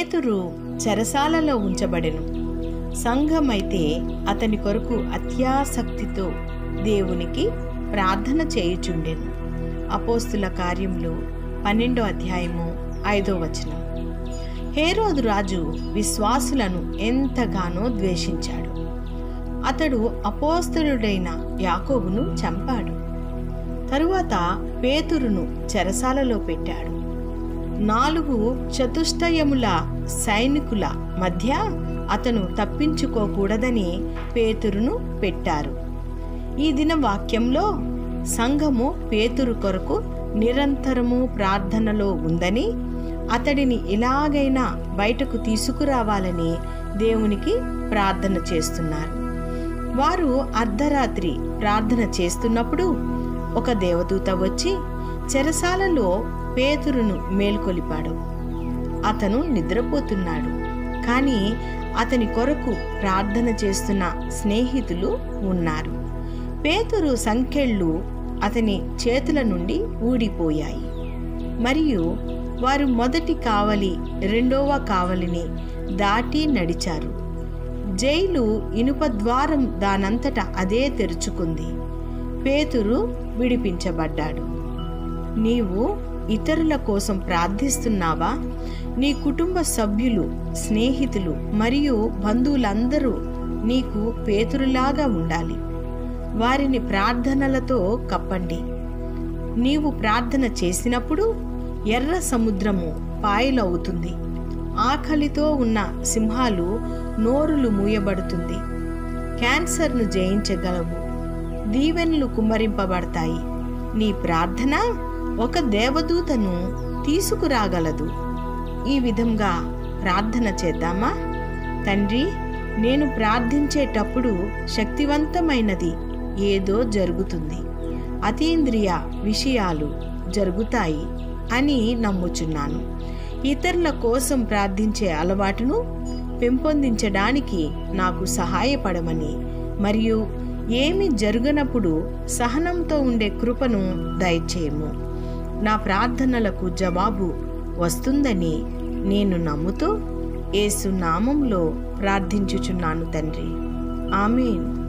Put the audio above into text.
పేతురు చెరసాలలో ఉంచబడెను సంఘమైతే అతని కొరకు అత్యాసక్తితో దేవునికి ప్రార్థన చేయుచుండెను అపోస్తుల కార్యములు పన్నెండో అధ్యాయము ఐదో వచనం హేరోదు రాజు విశ్వాసులను ఎంతగానో ద్వేషించాడు అతడు అపోస్తలుడైన యాకోబును చంపాడు తరువాత పేతురును చెరసాలలో పెట్టాడు నాలుగు చతుష్టయముల సైనికుల మధ్య అతను తప్పించుకోకూడదని పేతురును పెట్టారు ఈ దిన వాక్యంలో సంఘము పేతురు కొరకు నిరంతరము ప్రార్థనలో ఉందని అతడిని ఎలాగైనా బయటకు తీసుకురావాలని దేవునికి ప్రార్థన చేస్తున్నారు వారు అర్ధరాత్రి ప్రార్థన చేస్తున్నప్పుడు ఒక దేవదూత వచ్చి చెరసాలలో పేతురును మేల్కొలిపాడు అతను నిద్రపోతున్నాడు కానీ అతని కొరకు ప్రార్థన చేస్తున్న స్నేహితులు ఉన్నారు పేతురు సంఖ్యళ్ళు అతని చేతుల నుండి ఊడిపోయాయి మరియు వారు మొదటి కావలి రెండవ కావలిని దాటి నడిచారు జైలు ఇనుప ద్వారం దానంతట అదే తెరుచుకుంది పేతురు విడిపించబడ్డాడు నీవు ఇతరుల కోసం ప్రార్థిస్తున్నావా నీ కుటుంబ సభ్యులు స్నేహితులు మరియు బంధువులందరూ నీకు పేతురులాగా ఉండాలి వారిని ప్రార్థనలతో కప్పండి నీవు ప్రార్థన చేసినప్పుడు ఎర్ర సముద్రము పాయలవుతుంది ఆకలితో ఉన్న సింహాలు నోరులు మూయబడుతుంది క్యాన్సర్ను జయించగలవు దీవెనలు కుమ్మరింపబడతాయి నీ ప్రార్థన ఒక దేవదూతను తీసుకురాగలదు ఈ విధంగా ప్రార్థన చేద్దామా తండ్రి నేను ప్రార్థించేటప్పుడు శక్తివంతమైనది ఏదో జరుగుతుంది అతీంద్రియ విషయాలు జరుగుతాయి అని నమ్ముచున్నాను ఇతరుల కోసం ప్రార్థించే అలవాటును పెంపొందించడానికి నాకు సహాయపడమని మరియు ఏమి జరుగనప్పుడు సహనంతో ఉండే కృపను దయచేయము నా ప్రార్థనలకు జవాబు వస్తుందని నేను నమ్ముతూ ఏసు నామంలో ప్రార్థించుచున్నాను తండ్రి ఆమెన్